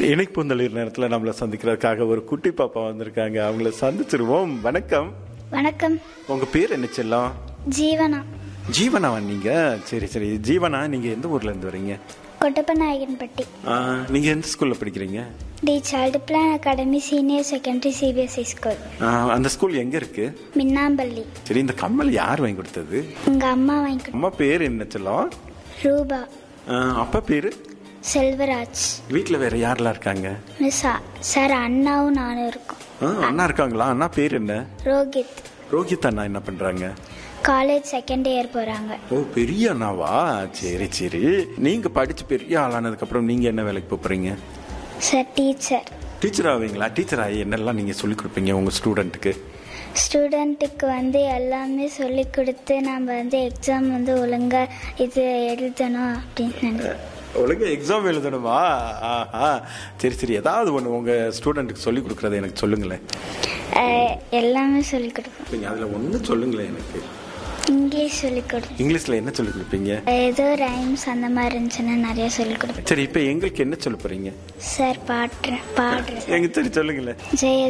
இணைப்புந்தளிர் நேரத்தில் நம்மளை சந்திக்கிறதுக்காக ஒரு குட்டி பாப்பா வந்திருக்காங்க அவங்கள சந்திச்சிருவோம் வணக்கம் வணக்கம் உங்க பேர் என்ன செல்லம் ஜீவனா ஜீவனாவா நீங்க சரி சரி ஜீவனா நீங்க எந்த ஊர்ல இருந்து வரீங்க கொட்டப்பநாயகன்பட்டி ஆ, நீங்க எந்த ஸ்கூல்ல படிக்கிறீங்க T child plan academy senior secondary CBSE school ஆ, அந்த ஸ்கூல் எங்க இருக்கு மின்னாம்பள்ளி சரி இந்த கம்மல் யார் வாங்கி கொடுத்தது எங்கள் அம்மா வாங்கி அம்மா பேர் என்ன செல்லம் ரூபா ஆ, அப்பா பேரு செல்வராஜ் வீட்டில் வேற யாரெல்லாம் இருக்காங்க மிஸ் சார் அண்ணாவும் நானும் இருக்கோம் ஆ, அண்ணா இருக்காங்களா அண்ணா பேர் என்ன ரோஹித் ரோஹித் அண்ணா என்ன பண்றாங்க காலேஜ் செகண்ட் இயர் போகிறாங்க ஓ பெரிய அண்ணாவா சரி சரி நீங்க படிச்சு பெரிய ஆளானதுக்கு அப்புறம் நீங்க என்ன வேலைக்கு போப் போறீங்க சார் டீச்சர் டீச்சர் ஆவீங்களா டீச்சர் ஆகி என்னெல்லாம் நீங்க சொல்லி கொடுப்பீங்க உங்க ஸ்டூடெண்ட்டுக்கு ஸ்டூடெண்ட்டுக்கு வந்து எல்லாமே சொல்லி கொடுத்து நம்ம வந்து எக்ஸாம் வந்து ஒழுங்காக இது எழுதணும் அப்படின்னு நினைக்கிறேன் ஒழுங்கா எக்ஸாம் எழுதணுமா ஆஹா சரி சரி ஏதாவது ஒன்று உங்க ஸ்டூடெண்ட்டுக்கு சொல்லி கொடுக்குறத எனக்கு சொல்லுங்களேன் அஹ், எல்லாமே சொல்லி கொடுப்போம் நீங்க அதுல ஒன்று சொல்லுங்களேன் எனக்கு இங்கிலீஷ் சொல்லி கொடுப்போம் இங்கிலீஷ்ல என்ன சொல்லி கொடுப்பீங்க ஏதோ ரைம்ஸ் அந்த மாதிரி இருந்துச்சுன்னா நிறைய சொல்லி கொடுப்பேன் சரி இப்போ எங்களுக்கு என்ன சொல்ல போறீங்க சார் பாடுறேன் பாடுறேன் எங்க சரி சொல்லுங்களேன் ஜெய